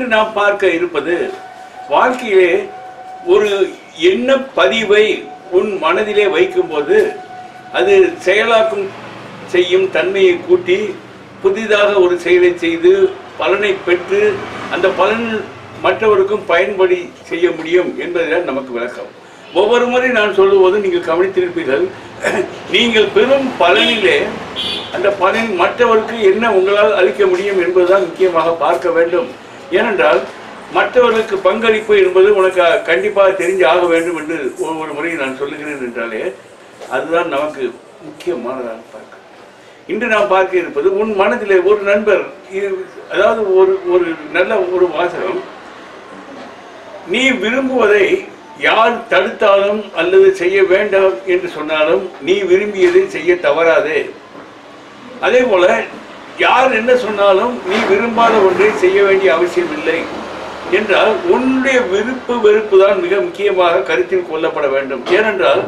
நாம் பார்க்க இருப்பது வாழ்க்கையிலே ஒரு எண்ண பதிவை உன் மனதிலே வைக்கும்போது அது செயலாக்கும் செய்யும் தன்மையை கூட்டி புதிதாக ஒரு செயலை செய்து பலனை பெற்று அந்த பலன் மற்றவருக்கும் பயன்படி செய்ய முடியும் என்பதுதான் நமக்கு விளக்கம் ஒவ்வொரு முறை நான் சொல்லும்போது நீங்கள் கவனித்திருப்பீர்கள் நீங்கள் பெறும் பலனிலே அந்த பலன் மற்றவருக்கு என்ன உங்களால் அளிக்க முடியும் என்பதுதான் முக்கியமாக பார்க்க வேண்டும் ஏனென்றால் மற்றவர்களுக்கு பங்களிப்பு என்பது உனக்கு கண்டிப்பாக தெரிஞ்சு ஆக வேண்டும் என்று ஒவ்வொரு முறை நான் சொல்லுகிறேன் என்றாலே அதுதான் நமக்கு முக்கியமானதாக பார்க்க இன்று நாம் பார்க்க இருப்பது உன் மனதிலே ஒரு நண்பர் இது- அதாவது ஒரு ஒரு நல்ல ஒரு வாசகம் நீ விரும்புவதை யார் தடுத்தாலும் அல்லது செய்ய வேண்டாம் என்று சொன்னாலும் நீ விரும்பியதை செய்ய தவறாதே அதே போல யார் என்ன சொன்னாலும் நீ விரும்பாத ஒன்றை செய்ய வேண்டிய அவசியம் இல்லை என்றால் உன்னுடைய விருப்பு வெறுப்பு தான் மிக முக்கியமாக கருத்தில் கொள்ளப்பட வேண்டும் ஏனென்றால்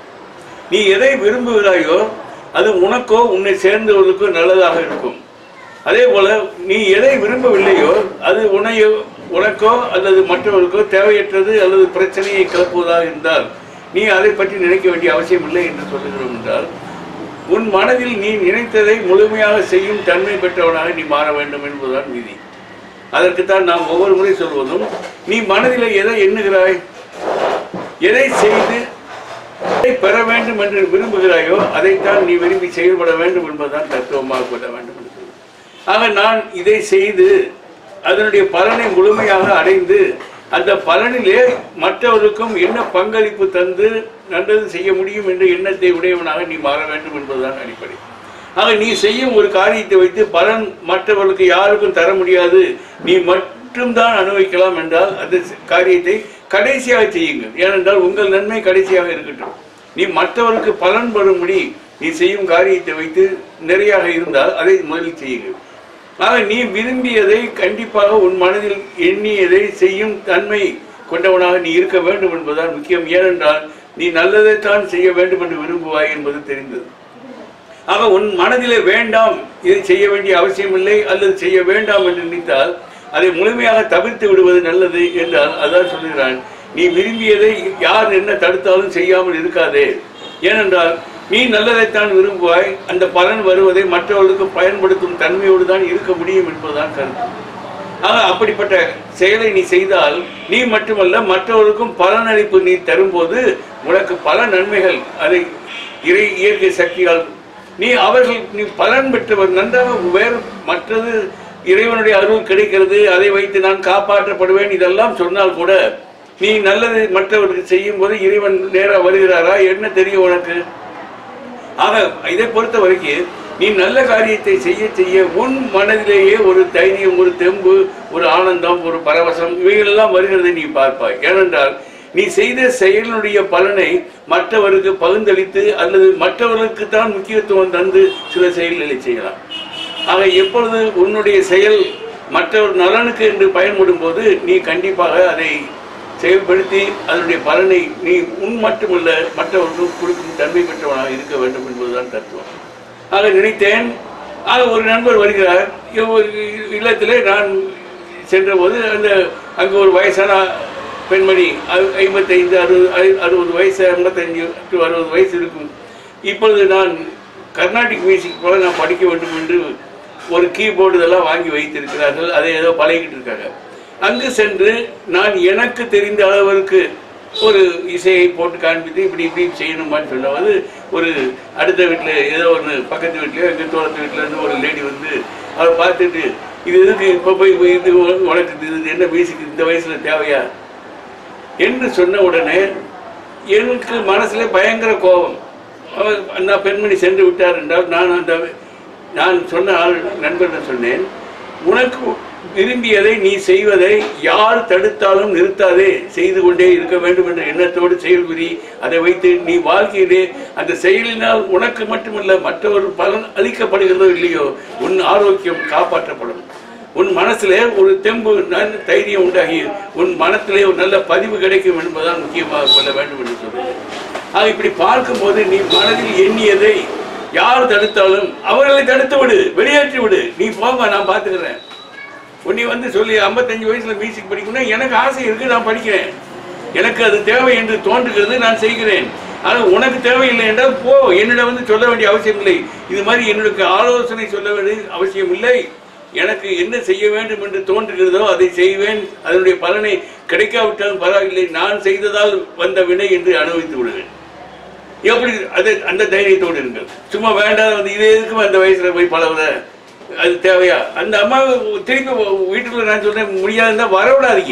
நீ எதை விரும்புகிறாயோ அது உனக்கோ உன்னை சேர்ந்தவர்களுக்கோ நல்லதாக இருக்கும் அதே போல நீ எதை விரும்பவில்லையோ அது உன்னையோ உனக்கோ அல்லது மற்றவர்களுக்கோ தேவையற்றது அல்லது பிரச்சனையை கிளப்புவதாக இருந்தால் நீ அதை பற்றி நினைக்க வேண்டிய அவசியம் இல்லை என்று சொல்லுகிறோம் என்றால் உன் மனதில் நீ நினைத்ததை முழுமையாக செய்யும் தன்மை பெற்றவனாக நீ மாற வேண்டும் என்பதுதான் விதி அதற்குத்தான் நாம் ஒவ்வொரு முறை சொல்வதும் நீ மனதில் எதை எண்ணுகிறாய் எதை செய்து எதை பெற வேண்டும் என்று விரும்புகிறாயோ அதைத்தான் நீ விரும்பி செயல்பட வேண்டும் என்பதுதான் தத்துவமாக கொள்ள வேண்டும் என்று சொல்லுது. ஆக நான் இதை செய்து அதனுடைய பலனை முழுமையாக அடைந்து அந்த பலனிலே மற்றவருக்கும் என்ன பங்களிப்பு தந்து நல்லது செய்ய முடியும் என்ற எண்ணத்தை உடையவனாக நீ மாற வேண்டும் என்பதுதான் அடிப்படை ஆக நீ செய்யும் ஒரு காரியத்தை வைத்து பலன் மற்றவர்களுக்கு யாருக்கும் தர முடியாது நீ மட்டும்தான் அனுபவிக்கலாம் என்றால் அந்த காரியத்தை கடைசியாக செய்யுங்கள் ஏனென்றால் உங்கள் நன்மை கடைசியாக இருக்கட்டும் நீ மற்றவருக்கு பலன் பெறும்படி நீ செய்யும் காரியத்தை வைத்து நிறையாக இருந்தால் அதை முதலில் செய்யுங்கள் ஆக நீ விரும்பியதை கண்டிப்பாக உன் மனதில் எண்ணியதை செய்யும் தன்மை கொண்டவனாக நீ இருக்க வேண்டும் என்பதுதான் முக்கியம் ஏனென்றால் நீ நல்லதைத்தான் செய்ய வேண்டும் என்று விரும்புவாய் என்பது தெரிந்தது ஆக உன் மனதிலே வேண்டாம் இதை செய்ய வேண்டிய அவசியமில்லை அல்லது செய்ய வேண்டாம் என்று நினைத்தால் அதை முழுமையாக தவிர்த்து விடுவது நல்லது என்றால் அதான் சொல்லுகிறான் நீ விரும்பியதை யார் என்ன தடுத்தாலும் செய்யாமல் இருக்காதே ஏனென்றால் நீ நல்லதைத்தான் விரும்புவாய் அந்த பலன் வருவதை மற்றவர்களுக்கு பயன்படுத்தும் தன்மையோடு தான் இருக்க முடியும் என்பதுதான் கருத்து ஆக அப்படிப்பட்ட செயலை நீ செய்தால் நீ மட்டுமல்ல மற்றவர்களுக்கும் பலனளிப்பு நீ தரும்போது உனக்கு பல நன்மைகள் அதை இறை இயற்கை சக்தியால் நீ அவர்கள் நீ பலன் பெற்றவர் நன்றாக வேறு மற்றது இறைவனுடைய அருள் கிடைக்கிறது அதை வைத்து நான் காப்பாற்றப்படுவேன் இதெல்லாம் சொன்னால் கூட நீ நல்லது மற்றவர்களுக்கு செய்யும் போது இறைவன் நேராக வருகிறாரா என்ன தெரியும் உனக்கு ஆக இதை பொறுத்த வரைக்கும் நீ நல்ல காரியத்தை செய்ய செய்ய உன் மனதிலேயே ஒரு தைரியம் ஒரு தெம்பு ஒரு ஆனந்தம் ஒரு பரவசம் இவைகளெல்லாம் வருகிறதை நீ பார்ப்பாய் ஏனென்றால் நீ செய்த செயலினுடைய பலனை மற்றவருக்கு பகிர்ந்தளித்து அல்லது மற்றவர்களுக்கு தான் முக்கியத்துவம் தந்து சில செயல்களை செய்யலாம் ஆக எப்பொழுது உன்னுடைய செயல் மற்றவர் நலனுக்கு என்று பயன்படும் போது நீ கண்டிப்பாக அதை செயல்படுத்தி அதனுடைய பலனை நீ உன் மட்டுமல்ல மற்றவர்களுக்கு கொடுக்கும் தன்மை பெற்றவனாக இருக்க வேண்டும் என்பதுதான் தத்துவம் ஆக நினைத்தேன் ஆக ஒரு நண்பர் வருகிறார் ஒரு இல்லத்திலே நான் சென்றபோது அந்த அங்கே ஒரு வயசான பெண்மணி ஐ- ஐம்பத்தைந்து அறுபது ஐ- அறுபது வயசு ஐம்பத்தஞ்சு to அறுபது வயசு இருக்கும் இப்பொழுது நான் கர்நாடிக் மியூசிக் போல நான் படிக்க வேண்டும் என்று ஒரு கீபோர்டு இதெல்லாம் வாங்கி வைத்திருக்கிறார்கள் அதை ஏதோ பழகிட்டு இருக்காங்க அங்கு சென்று நான் எனக்கு தெரிந்த அளவிற்கு ஒரு இசையை போட்டு காண்பித்து இப்படி இப்படி செய்யணுமான்னு சொன்னபோது ஒரு அடுத்த வீட்டில் ஏதோ ஒன்று பக்கத்து வீட்லையோ எங்கள் தோட்டத்து வீட்டில் இருந்து ஒரு லேடி வந்து அதை பார்த்துட்டு இது எதுக்கு இப்போ போய் போய் இது உ- உனக்கு இது என்ன மியூசிக் இந்த வயசில் தேவையா என்று சொன்ன உடனே எனக்கு மனசுல பயங்கர கோபம் அவர் அந்த பெண்மணி சென்று விட்டார் என்றால் நான் அந்த நான் சொன்ன ஆள் நண்பர்கள் சொன்னேன் உனக்கு விரும்பியதை நீ செய்வதை யார் தடுத்தாலும் நிறுத்தாதே செய்து கொண்டே இருக்க வேண்டும் என்ற எண்ணத்தோடு செயல்புரி அதை வைத்து நீ வாழ்க்கையிலே அந்த செயலினால் உனக்கு மட்டுமல்ல மற்றவர் பலன் அளிக்கப்படுகிறதோ இல்லையோ உன் ஆரோக்கியம் காப்பாற்றப்படும் உன் மனசிலே ஒரு தெம்பு நல்ல தைரியம் உண்டாகி உன் மனத்திலே ஒரு நல்ல பதிவு கிடைக்கும் என்பதுதான் முக்கியமாக கொள்ள வேண்டும் என்று சொல்றேன் ஆக இப்படி பார்க்கும்போது நீ மனதில் எண்ணியதை யார் தடுத்தாலும் அவர்களை தடுத்து விடு வெளியேற்றி விடு நீ போங்க நான் பார்த்துக்கிறேன் உன்னை வந்து சொல்லி ஐம்பத்தஞ்சு வயசுல மியூசிக் படிக்கணும்னா எனக்கு ஆசை இருக்கு நான் படிக்கிறேன் எனக்கு அது தேவை என்று தோன்றுகிறது நான் செய்கிறேன் ஆனால் உனக்கு தேவையில்லை என்றால் போ என்னிடம் வந்து சொல்ல வேண்டிய அவசியம் இல்லை இது மாதிரி என்னுடைய ஆலோசனை சொல்ல வேண்டிய அவசியம் இல்லை எனக்கு என்ன செய்ய வேண்டும் என்று தோன்றுகிறதோ அதை செய்வேன் அதனுடைய பலனை கிடைக்காவிட்டாலும் பரவாயில்லை நான் செய்ததால் வந்த வினை என்று அனுபவித்து விடுவேன் எப்படி அது அந்த தைரியத்தோடு இருங்கள் சும்மா வேண்டாம் வந்து இது எதுக்கும் அந்த வயசுல போய் பழகுற அது தேவையா அந்த அம்மா திருப்பி வீட்டுக்குள்ள நான் சொல்றேன் முடியாதுன்னா வரவிடாதீங்க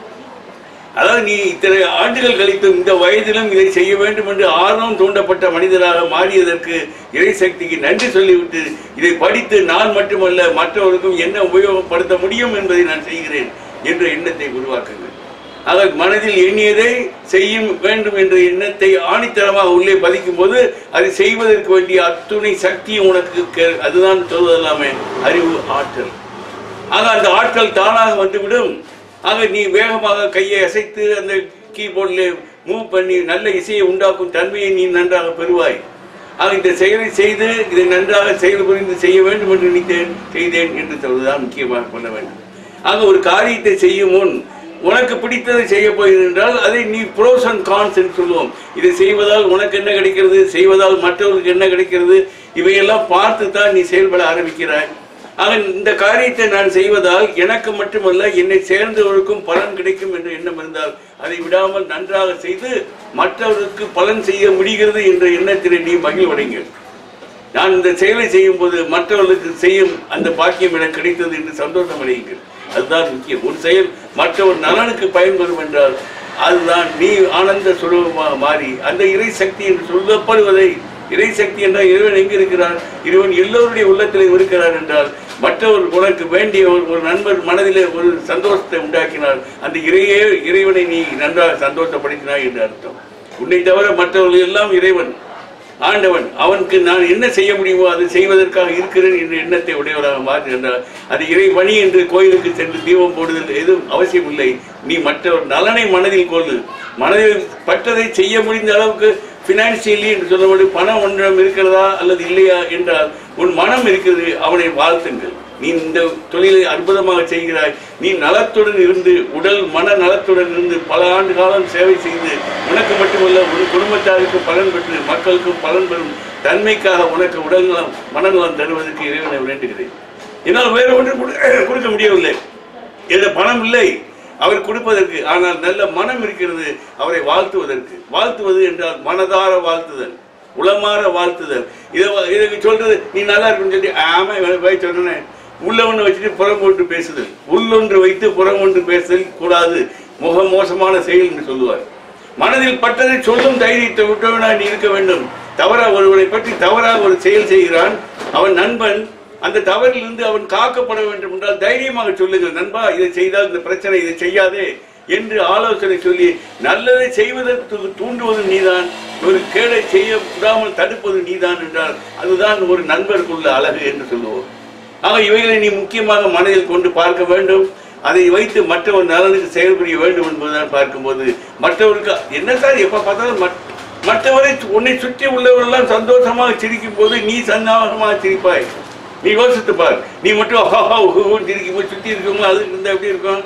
அதாவது நீ இத்தனை ஆண்டுகள் கழித்து இந்த வயதிலும் இதை செய்ய வேண்டும் என்று ஆர்வம் தூண்டப்பட்ட மனிதராக மாறியதற்கு இறைசக்திக்கு நன்றி சொல்லிவிட்டு இதை படித்து நான் மட்டுமல்ல மற்றவருக்கும் என்ன உபயோகப்படுத்த முடியும் என்பதை நான் செய்கிறேன் என்ற எண்ணத்தை உருவாக்குங்கள் ஆக மனதில் எண்ணியதை செய்யும் வேண்டும் என்ற எண்ணத்தை ஆணித்தரமாக உள்ளே பதிக்கும் போது அதை செய்வதற்கு வேண்டிய அத்துணை சக்தியும் உனக்கு கே- அதுதான் சொல்வதெல்லாமே அறிவு ஆற்றல் ஆக அந்த ஆட்கள் தானாக வந்துவிடும் ஆக நீ வேகமாக கையை அசைத்து அந்த கீபோர்டில் மூவ் பண்ணி நல்ல இசையை உண்டாக்கும் தன்மையை நீ நன்றாக பெறுவாய் ஆக இந்த செயலை செய்து இதை நன்றாக செயல் புரிந்து செய்ய வேண்டும் என்று நினைத்தேன் செய்தேன் என்று சொல்வதுதான் முக்கியமாக பண்ண வேண்டும் ஆக ஒரு காரியத்தை செய்யும் முன் உனக்கு பிடித்ததை செய்ய போகிறேன் என்றால் அதை நீ ப்ரோஸ் அண்ட் கான்ஸ் என்று சொல்லுவோம் இதை செய்வதால் உனக்கு என்ன கிடைக்கிறது செய்வதால் மற்றவர்களுக்கு என்ன கிடைக்கிறது இவையெல்லாம் பார்த்து தான் நீ செயல்பட ஆரம்பிக்கிறாய் ஆக இந்த காரியத்தை நான் செய்வதால் எனக்கு மட்டுமல்ல என்னை சேர்ந்தவருக்கும் பலன் கிடைக்கும் என்ற எண்ணம் இருந்தால் அதை விடாமல் நன்றாக செய்து மற்றவருக்கு பலன் செய்ய முடிகிறது என்ற எண்ணத்திலே நீ மகிழ்வடைங்கள் நான் இந்த செயலை செய்யும் போது மற்றவர்களுக்கு செய்யும் அந்த பாக்கியம் எனக்கு கிடைத்தது என்று சந்தோஷம் அடையுங்கள் அதுதான் முக்கியம் ஒரு செயல் மற்றவர் நலனுக்கு பயன்பெறும் என்றால் அதுதான் நீ ஆனந்த சுரூபமாக மாறி அந்த இறை சக்தி என்று சொல்லப்படுவதை இறை சக்தி என்றால் இறைவன் எங்கு இருக்கிறார் இறைவன் எல்லோருடைய உள்ளத்திலே இருக்கிறார் என்றால் மற்றவர் உனக்கு வேண்டிய ஒரு ஒரு நண்பர் மனதிலே ஒரு சந்தோஷத்தை உண்டாக்கினார் அந்த இறையே இறைவனை நீ நன்றாக சந்தோஷப்படுத்தினாய் என்று அர்த்தம் உன்னை தவிர மற்றவர்கள் எல்லாம் இறைவன் ஆண்டவன் அவனுக்கு நான் என்ன செய்ய முடியுமோ அதை செய்வதற்காக இருக்கிறேன் என்ற எண்ணத்தை உடையவராக மாற்றுகின்றார் அது இறை பணி என்று கோயிலுக்கு சென்று தீபம் போடுதல் எதுவும் அவசியம் இல்லை நீ மற்றவர் நலனை மனதில் கொள்ளு மனதில் பட்டதை செய்ய முடிந்த அளவுக்கு பினான்சியலி என்று சொல்லப்படும் பணம் ஒன்றம் இருக்கிறதா அல்லது இல்லையா என்றால் உன் மனம் இருக்கிறது அவனை வாழ்த்துங்கள் நீ இந்த தொழிலை அற்புதமாக செய்கிறாய் நீ நலத்துடன் இருந்து உடல் மன நலத்துடன் இருந்து பல ஆண்டு காலம் சேவை செய்து உனக்கு மட்டுமல்ல உன் குடும்பத்தாருக்கு பலன் பெற்று மக்களுக்கும் பலன் பெறும் தன்மைக்காக உனக்கு உடல் நலம் மனநலம் தருவதற்கு இறைவனை வேண்டுகிறேன் என்னால் வேறு ஒன்றும் கொடு- கொடுக்க முடியவில்லை இந்த பணம் இல்லை அவர் கொடுப்பதற்கு ஆனால் நல்ல மனம் இருக்கிறது அவரை வாழ்த்துவதற்கு வாழ்த்துவது என்றால் மனதார வாழ்த்துதல் உளமாற வாழ்த்துதல் இதை வ- இதை சொல்றது நீ நல்லா இருக்குன்னு சொல்லி ஆமா இவன் போய் சொன்னேன் உள்ள ஒன்று வச்சுட்டு புறம் போட்டு பேசுதல் உள்ளொன்று வைத்து புறம் ஒன்று பேசுதல் கூடாது முக மோசமான செயல் என்று சொல்லுவார் மனதில் பட்டதை சொல்லும் தைரியத்தை விட்டவனா நீ இருக்க வேண்டும் தவறா ஒருவரை பற்றி தவறாக ஒரு செயல் செய்கிறான் அவன் நண்பன் அந்த தவறிலிருந்து அவன் காக்கப்பட வேண்டும் என்றால் தைரியமாக சொல்லுங்கள் நண்பா இதை செய்தால் இந்த பிரச்சனை இதை செய்யாதே என்று ஆலோசனை சொல்லி நல்லதை செய்வதற்கு தூண்டுவது நீதான் ஒரு கேடை செய்ய விடாமல் தடுப்பது நீதான் என்றால் அதுதான் ஒரு நண்பருக்குள்ள அழகு என்று சொல்லுவோம் ஆக இவைகளை நீ முக்கியமாக மனதில் கொண்டு பார்க்க வேண்டும் அதை வைத்து மற்றவர் நலனுக்கு செயல்புரிய வேண்டும் என்பதுதான் பார்க்கும்போது மற்றவருக்கு என்ன சார் எப்ப பார்த்தாலும் மற்- மற்றவரை உன்னை சுற்றி உள்ளவரெல்லாம் சந்தோஷமாக சிரிக்கும் போது நீ சந்தோஷமாக சிரிப்பாய் நீ யோசித்து பார் நீ மட்டும் ஹஹா உஹுன்னு சிரிக்கும் போது சுற்றி இருக்கவங்க அது இருந்தா எப்படி இருக்கும்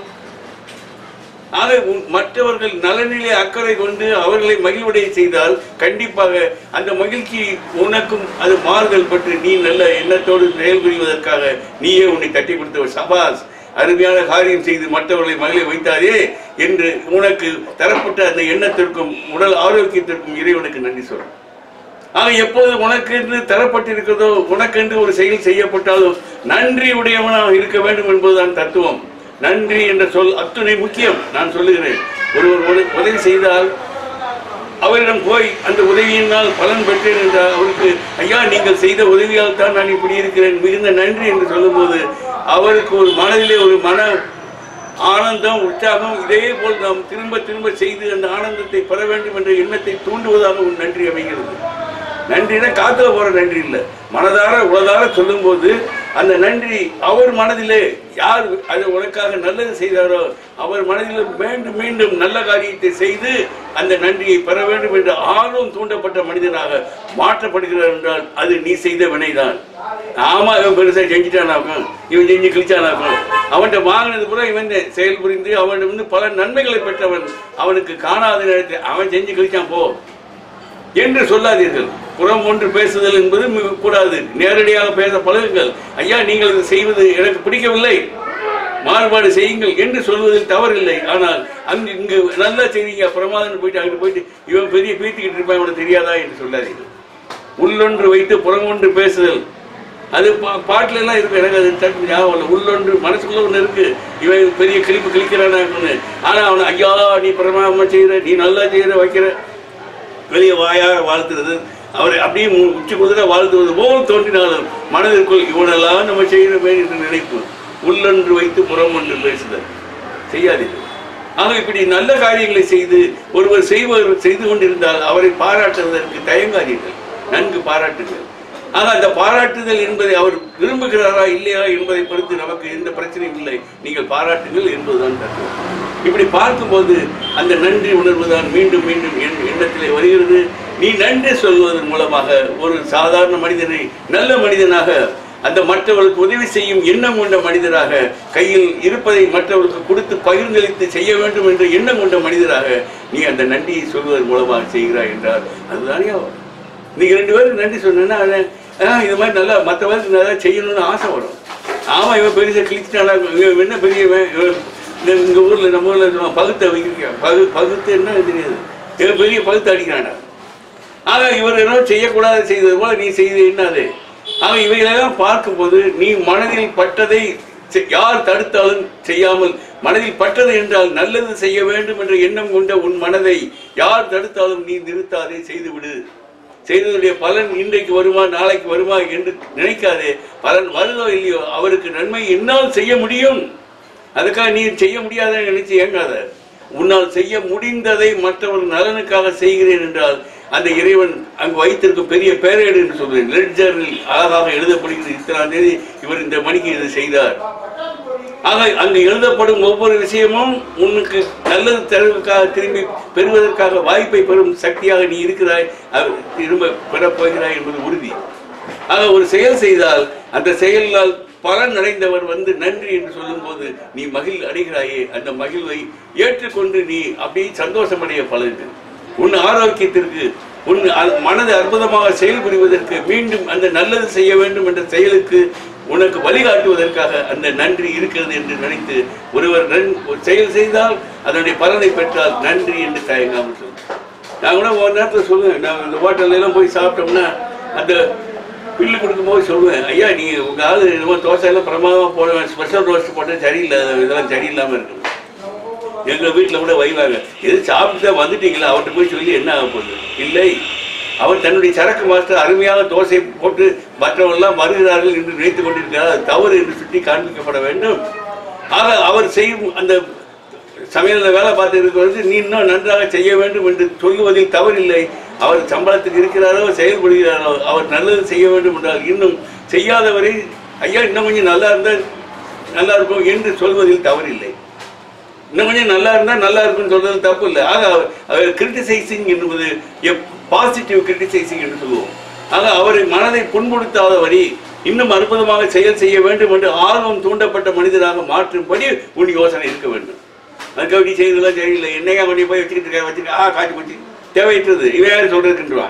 ஆக உன்- மற்றவர்கள் நலனிலே அக்கறை கொண்டு அவர்களை மகிழ்வடைய செய்தால் கண்டிப்பாக அந்த மகிழ்ச்சி உனக்கும் அது மாறுதல் பற்றி நீ நல்ல எண்ணத்தோடு செயல்புரிவதற்காக நீயே உன்னை தட்டி கொடுத்த சபாஸ் அருமையான காரியம் செய்து மற்றவர்களை மகிழ வைத்தாரே என்று உனக்கு தரப்பட்ட அந்த எண்ணத்திற்கும் உடல் ஆரோக்கியத்திற்கும் இறைவனுக்கு நன்றி சொல்றேன் ஆக எப்போது உனக்கென்று தரப்பட்டிருக்கிறதோ உனக்கென்று ஒரு செயல் செய்யப்பட்டாலோ நன்றி உடையவனாக இருக்க வேண்டும் என்பதுதான் தத்துவம் நன்றி என்ற சொல் அத்துணை முக்கியம் நான் சொல்லுகிறேன் ஒருவர் உத- உதவி செய்தால் அவரிடம் போய் அந்த உதவியினால் பலன் பெற்றேன் என்றால் அவருக்கு ஐயா நீங்கள் செய்த உதவியால் தான் நான் இப்படி இருக்கிறேன் மிகுந்த நன்றி என்று சொல்லும்போது அவருக்கு ஒரு மனதிலே ஒரு மன ஆனந்தம் உற்சாகம் இதே போல் நாம் திரும்ப திரும்ப செய்து அந்த ஆனந்தத்தை பெற வேண்டும் என்ற எண்ணத்தை தூண்டுவதாக ஒரு நன்றி அமைகிறது நன்றினா காத்துல போற நன்றி இல்லை மனதார உளதார சொல்லும்போது அந்த நன்றி அவர் மனதிலே யார் அது உனக்காக நல்லது செய்தாரோ அவர் மனதில் மீண்டும் மீண்டும் நல்ல காரியத்தை செய்து அந்த நன்றியை பெற வேண்டும் என்ற ஆர்வம் தூண்டப்பட்ட மனிதனாக மாற்றப்படுகிறார் என்றால் அது நீ செய்த வினைதான் ஆமா இவன் பெருசா செஞ்சுட்டானாக்கும் இவன் செஞ்சு கிழிச்சானாக்கும் அவன்கிட்ட வாங்கினது கூட இவன் செயல் புரிந்து அவன் வந்து பல நன்மைகளை பெற்றவன் அவனுக்கு காணாத நேரத்தில் அவன் செஞ்சு கிழிச்சான் போ என்று சொல்லாதீர்கள் புறம் ஒன்று பேசுதல் என்பது மிக கூடாது நேரடியாக பேச பழகுங்கள் ஐயா நீங்கள் இது செய்வது எனக்கு பிடிக்கவில்லை மாறுபாடு செய்யுங்கள் என்று சொல்வதில் தவறில்லை ஆனால் அங்கு இங்கு நல்லா செய்றீங்க பிரமாதம் போயிட்டு அங்கிட்டு போயிட்டு இவன் பெரிய பீத்திக்கிட்டு இருப்பான் இவனுக்கு தெரியாதா என்று சொல்லாதீர்கள் உள்ளொன்று வைத்து புறம் ஒன்று பேசுதல் அது பா- பாட்டுல எல்லாம் இருக்கு எனக்கு அது டக்கு ஞாபகம் இல்லை உள்ளொன்று மனசுக்குள்ள ஒன்று இருக்கு இவன் பெரிய கிளிப்பு கிளிக்கிறானா ஒன்று ஆனா அவனை ஐயா நீ பிரமாதமா செய்யற நீ நல்லா செய்யற வைக்கிற வெளியே வாயாக வாழ்த்துறது அவரை அப்படியே மு- உச்சி குதிரை வாழ்த்துவது போல் தோன்றினாலும் மனதிற்குள் இவனெல்லாம் நம்ம செய்யணுமே என்று நினைப்பு உள்ளொன்று வைத்து புறம் ஒன்று பேசுதல் செய்யாதீர்கள் ஆக இப்படி நல்ல காரியங்களை செய்து ஒருவர் செய்வர் செய்து கொண்டிருந்தால் அவரை பாராட்டுவதற்கு தயங்காதீர்கள் நன்கு பாராட்டுங்கள் ஆக அந்த பாராட்டுதல் என்பதை அவர் விரும்புகிறாரா இல்லையா என்பதை பொறுத்து நமக்கு எந்த பிரச்சனையும் இல்லை நீங்கள் பாராட்டுங்கள் என்பதுதான் தத்துவம் இப்படி பார்க்கும்போது அந்த நன்றி உணர்வு தான் மீண்டும் மீண்டும் என் எண்ணத்திலே வருகிறது நீ நன்றி சொல்வதன் மூலமாக ஒரு சாதாரண மனிதனை நல்ல மனிதனாக அந்த மற்றவர்களுக்கு உதவி செய்யும் எண்ணம் கொண்ட மனிதராக கையில் இருப்பதை மற்றவர்களுக்கு கொடுத்து பகிர்ந்தளித்து செய்ய வேண்டும் என்ற எண்ணம் கொண்ட மனிதராக நீ அந்த நன்றியை சொல்வதன் மூலமாக செய்கிறாய் என்றால் அதுதானே அவர் நீங்க ரெண்டு பேருக்கு நன்றி சொன்னேன்னா அவன், ஆ, இது மாதிரி நல்லா மற்றவருக்கு நல்லா செய்யணும்னு ஆசை வரும் ஆமா இவன் பெருசா கிழிச்சிட்டானா இவன் என்ன பெரியவன் இவன் இந்த இங்க ஊர்ல நம்ம ஊர்ல சொல்லுவான், பகுத்த வைக்கிறான் பகு பகுத்து என்ன தெரியாது இவன் பெரிய பகுத்து அடிக்கிறான்டா ஆக இவர் என்ன செய்யக்கூடாது செய்தது போல நீ செய்து என்னது ஆக இவைகளெல்லாம் பார்க்கும்போது நீ மனதில் பட்டதை செ- யார் தடுத்தாலும் செய்யாமல் மனதில் பட்டது என்றால் நல்லது செய்ய வேண்டும் என்ற எண்ணம் கொண்ட உன் மனதை யார் தடுத்தாலும் நீ நிறுத்தாதே செய்துவிடு செய்ததுடைய பலன் இன்றைக்கு வருமா நாளைக்கு வருமா என்று நினைக்காதே பலன் வருதோ இல்லையோ அவருக்கு நன்மை என்னால் செய்ய முடியும் அதுக்காக நீ செய்ய முடியாதுன்னு நினைச்சு ஏங்காத உன்னால் செய்ய முடிந்ததை மற்றவர் நலனுக்காக செய்கிறேன் என்றால் அந்த இறைவன் அங்கு வைத்திருக்கும் பெரிய பேரேடு என்று சொல்கிறேன் லெட்ஜரில் அழகாக எழுதப்படுகிறது இத்தனாம் தேதி இவர் இந்த மணிக்கு இது செய்தார் ஆக அங்கு எழுதப்படும் ஒவ்வொரு விஷயமும் உனக்கு நல்லது தருவதற்காக திரும்பி பெறுவதற்காக வாய்ப்பை பெறும் சக்தியாக நீ இருக்கிறாய் அது திரும்ப பெறப் போகிறாய் என்பது உறுதி ஆக ஒரு செயல் செய்தால் அந்த செயலால் பலன் அடைந்தவர் வந்து நன்றி என்று சொல்லும்போது நீ மகிழ் அடைகிறாயே அந்த மகிழ்வை ஏற்றுக்கொண்டு நீ அப்படியே சந்தோஷமடைய பழகு உன் ஆரோக்கியத்திற்கு உன் அ- மனது அற்புதமாக செயல்புரிவதற்கு மீண்டும் அந்த நல்லது செய்ய வேண்டும் என்ற செயலுக்கு உனக்கு வழிகாட்டுவதற்காக அந்த நன்றி இருக்கிறது என்று நினைத்து ஒருவர் நன் ஒரு செயல் செய்தால் அதனுடைய பலனை பெற்றால் நன்றி என்று தயங்காமல் சொல்லு நான் கூட ஒரு நேரத்தில் சொல்லுவேன் நான் இந்த ஹோட்டல்ல எல்லாம் போய் சாப்பிட்டோம்னா அந்த பில்லு கொடுக்கும்போது சொல்லுவேன் ஐயா நீ உங்க ஆளு என்னமோ தோசை எல்லாம் பிரமாதமாக போடுவேன் ஸ்பெஷல் ரோஸ்ட் போட்டால் சரியில்லை இதெல்லாம் சரியில்லாமல் இருக்குது எங்க வீட்டில் கூட வைவாங்க எது சாப்பிட்டு தான் வந்துட்டீங்களா அவர்கிட்ட போய் சொல்லி என்ன ஆக போகுது இல்லை அவர் தன்னுடைய சரக்கு மாஸ்டர் அருமையாக தோசை போட்டு மற்றவர்கள்லாம் வருகிறார்கள் என்று நினைத்துக் கொண்டிருக்கிறார் அது தவறு என்று சுட்டி காண்பிக்கப்பட வேண்டும் ஆக அவர் செய்யும் அந்த சமையலில் வேலை பார்த்து இருக்கிறது நீ இன்னும் நன்றாக செய்ய வேண்டும் என்று சொல்லுவதில் தவறில்லை அவர் சம்பளத்துக்கு இருக்கிறாரோ செயல்படுகிறாரோ அவர் நல்லது செய்ய வேண்டும் என்றால் இன்னும் செய்யாதவரை ஐயா இன்னும் கொஞ்சம் நல்லா இருந்தால் நல்லா இருக்கும் என்று சொல்வதில் தவறில்லை இன்னும் கொஞ்சம் நல்லா இருந்தால் நல்லா இருக்கும்னு சொல்றது தப்பு இல்லை ஆக அவர்- அவர் கிரிட்டிசைசிங் என்பது பாசிட்டிவ் கிரிட்டிசைசிங் என்று சொல்லுவோம் ஆக அவரை மனதை புண்படுத்தாத வரி இன்னும் அற்புதமாக செயல் செய்ய வேண்டும் என்று ஆர்வம் தூண்டப்பட்ட மனிதராக மாற்றும்படி உன் யோசனை இருக்க வேண்டும் அதுக்கு அப்படி செய்ததெல்லாம் சரியில்லை என்னையா கொண்டு போய் வச்சுக்கிட்டு இருக்க வச்சுக்க ஆ காய்ச்சி போச்சு தேவையற்றது இவன் யார் சொல்றதுக்குன்றான்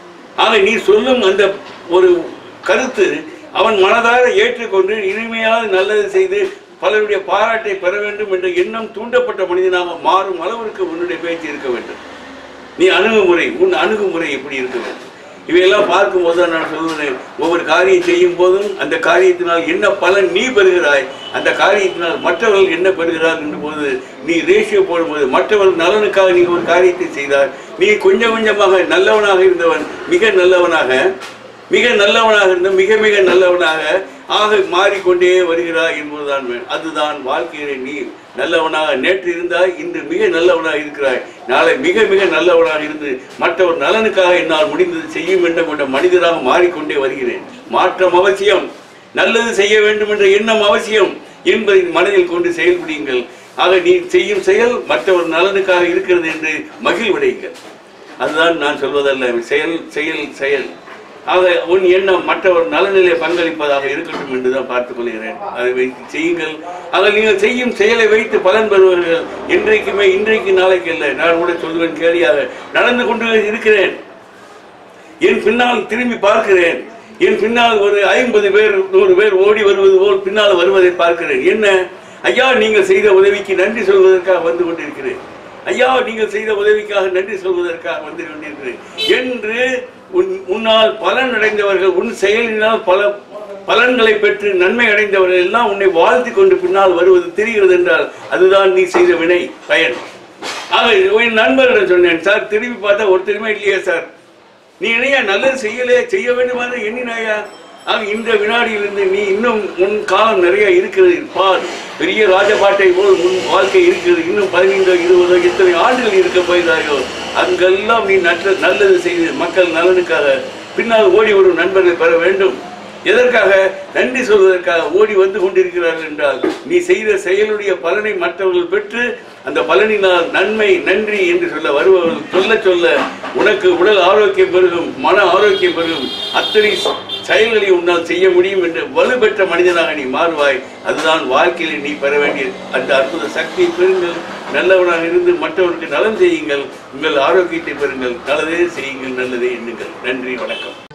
ஆக நீ சொல்லும் அந்த ஒரு கருத்து அவன் மனதார ஏற்றுக்கொண்டு இனிமையாக நல்லது செய்து பலருடைய பாராட்டை பெற வேண்டும் என்ற எண்ணம் தூண்டப்பட்ட மனிதனாக மாறும் அளவிற்கு உன்னுடைய பேச்சு இருக்க வேண்டும் நீ அணுகுமுறை உன் அணுகுமுறை எப்படி இருக்க வேண்டும் இவையெல்லாம் பார்க்கும்போது தான் நான் சொல்லுவேன் ஒவ்வொரு காரியம் செய்யும் போதும் அந்த காரியத்தினால் என்ன பலன் நீ பெறுகிறாய் அந்த காரியத்தினால் மற்றவர்கள் என்ன பெறுகிறார் என்ற போது நீ ரேஷியோ போடும்போது மற்றவர்கள் நலனுக்காக நீ ஒரு காரியத்தை செய்தால் நீ கொஞ்சம் கொஞ்சமாக நல்லவனாக இருந்தவன் மிக நல்லவனாக மிக நல்லவனாக இருந்த மிக மிக நல்லவனாக ஆக மாறிக்கொண்டே வருகிறாய் என்பதுதான் வே- அதுதான் வாழ்க்கையிலே நீ நல்லவனாக நேற்று இருந்தாய் இன்று மிக நல்லவனாக இருக்கிறாய் நாளை மிக மிக நல்லவனாக இருந்து மற்றவர் நலனுக்காக என்னால் முடிந்தது செய்யும் எண்ணம் கொண்ட மனிதராக மாறிக்கொண்டே வருகிறேன் மாற்றம் அவசியம் நல்லது செய்ய வேண்டும் என்ற எண்ணம் அவசியம் என்பதை மனதில் கொண்டு செயல்படுங்கள் ஆக நீ செய்யும் செயல் மற்றவர் நலனுக்காக இருக்கிறது என்று மகிழ்வடையுங்கள் அதுதான் நான் சொல்வதல்ல செயல் செயல் செயல் ஆக உன் எண்ணம் மற்றவர் நலனிலே பங்களிப்பதாக இருக்கட்டும் என்று தான் பார்த்துக் கொள்கிறேன் அதை வைத்து செய்யுங்கள் ஆக நீங்கள் செய்யும் செயலை வைத்து பலன் பெறுவர்கள் இன்றைக்குமே இன்றைக்கு நாளைக்கு இல்லை நான் கூட சொல்லுவேன் கேலியாக நடந்து கொண்டு இருக்கிறேன் என் பின்னால் திரும்பி பார்க்கிறேன் என் பின்னால் ஒரு ஐம்பது பேர் நூறு பேர் ஓடி வருவது போல் பின்னால் வருவதை பார்க்கிறேன் என்ன ஐயா நீங்கள் செய்த உதவிக்கு நன்றி சொல்வதற்காக வந்து கொண்டிருக்கிறேன் ஐயா நீங்கள் செய்த உதவிக்காக நன்றி சொல்வதற்காக வந்து கொண்டிருக்கிறேன் என்று உன் உன்னால் பலன் அடைந்தவர்கள் உன் செயலினால் பல பலன்களை பெற்று நன்மை அடைந்தவர்கள் எல்லாம் உன்னை வாழ்த்தி கொண்டு பின்னால் வருவது தெரிகிறது என்றால் அதுதான் நீ செய்த வினை பயன் ஆக என் நண்பர்களிடம் சொன்னேன் சார் திரும்பி பார்த்தா ஒருத்தருமே இல்லையே சார் நீ என்னையா நல்லது செய்யலையே செய்ய வேண்டுமாறு எண்ணினாயா ஆக இந்த வினாடியிலிருந்து நீ இன்னும் உன் காலம் நிறைய இருக்கிறது பார் பெரிய ராஜபாட்டை போல் முன் வாழ்க்கை இருக்கிறது இன்னும் பதினைந்தோ இருபதோ எத்தனை ஆண்டுகள் இருக்க போகிறாயோ அங்கெல்லாம் நீ நல்ல நல்லது செய்து மக்கள் நலனுக்காக பின்னால் ஓடி வரும் நண்பர்களை பெற வேண்டும் எதற்காக நன்றி சொல்வதற்காக ஓடி வந்து கொண்டிருக்கிறார்கள் என்றால் நீ செய்த செயலுடைய பலனை மற்றவர்கள் பெற்று அந்த பலனினால் நன்மை நன்றி என்று சொல்ல வருபவர்கள் சொல்ல சொல்ல உனக்கு உடல் ஆரோக்கியம் பெருகும் மன ஆரோக்கியம் பெருகும் அத்தனை செயல்களை உன்னால் செய்ய முடியும் என்று வலுப்பெற்ற மனிதனாக நீ மாறுவாய் அதுதான் வாழ்க்கையில் நீ பெற வேண்டிய அந்த அற்புத சக்தியை பெறுங்கள் நல்லவனாக இருந்து மற்றவருக்கு நலம் செய்யுங்கள் உங்கள் ஆரோக்கியத்தை பெறுங்கள் நல்லதே செய்யுங்கள் நல்லதே எண்ணுங்கள் நன்றி வணக்கம்